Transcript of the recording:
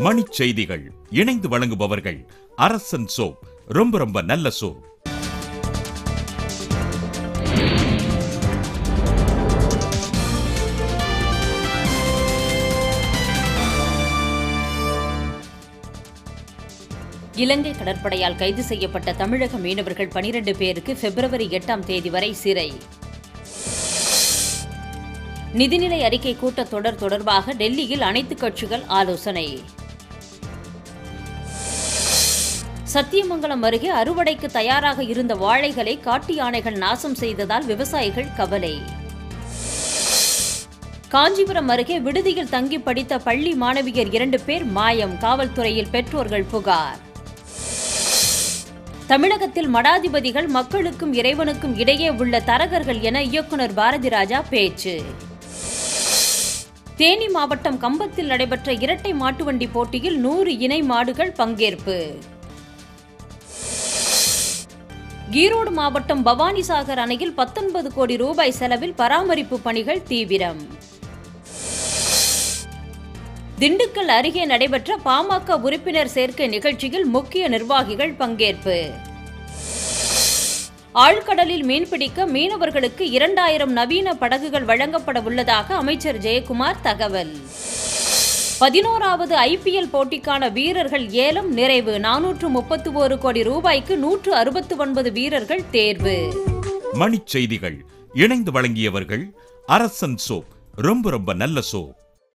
மணிச் செய்திகள் இணைந்து வழங்குபவர்கள் அரசன் சோப் ரொம்ப ரொம்ப நல்ல சோப் இலங்கை கடற்படையால் கைது செய்யப்பட்ட தமிழக மீனவர்கள் 12 பேருக்கு பிப்ரவரி எட்டாம் தேதி வரை சிறை நிதிநிலை அறிக்கை கூட்டத்தொடர் தொடர்பாக டெல்லியில் அனைத்து கட்சிகள் ஆலோசனை சத்தியமங்கலம் அருகே அறுவடைக்கு தயாராக இருந்த வாழைகளை காட்டு யானைகள் நாசம் செய்ததால் விவசாயிகள் கவலை காஞ்சிபுரம் அருகே விடுதியில் தங்கி படித்த பள்ளி மாணவியர் இரண்டு பேர் மாயம் காவல்துறையில் பெற்றோர்கள் புகார் தமிழகத்தில் மடாதிபதிகள் மக்களுக்கும் இறைவனுக்கும் இடையே உள்ள தரகர்கள் என இயக்குனர் பாரதி ராஜா பேச்சு தேனி மாவட்டம் கம்பத்தில் நடைபெற்ற இரட்டை மாட்டுவண்டி போட்டியில் நூறு இணை மாடுகள் பங்கேற்பு ஈரோடு மாவட்டம் பவானிசாகர் அணையில் பத்தொன்பது கோடி ரூபாய் செலவில் பராமரிப்பு பணிகள் தீவிரம் திண்டுக்கல் அருகே நடைபெற்ற பாமக உறுப்பினர் சேர்க்கை நிகழ்ச்சியில் முக்கிய நிர்வாகிகள் பங்கேற்பு ஆழ்கடலில் மீன்பிடிக்க மீனவர்களுக்கு இரண்டாயிரம் நவீன படகுகள் வழங்கப்பட உள்ளதாக அமைச்சர் ஜெயக்குமார் தகவல் பதினோராவது ஐபிஎல் போட்டிக்கான வீரர்கள் ஏலம் நிறைவு நானூற்று முப்பத்து ஒரு கோடி ரூபாய்க்கு நூற்று அறுபத்து ஒன்பது வீரர்கள் தேர்வு மணிச் செய்திகள் இணைந்து வழங்கியவர்கள் அரசன் சோப் ரொம்ப ரொம்ப நல்ல சோப்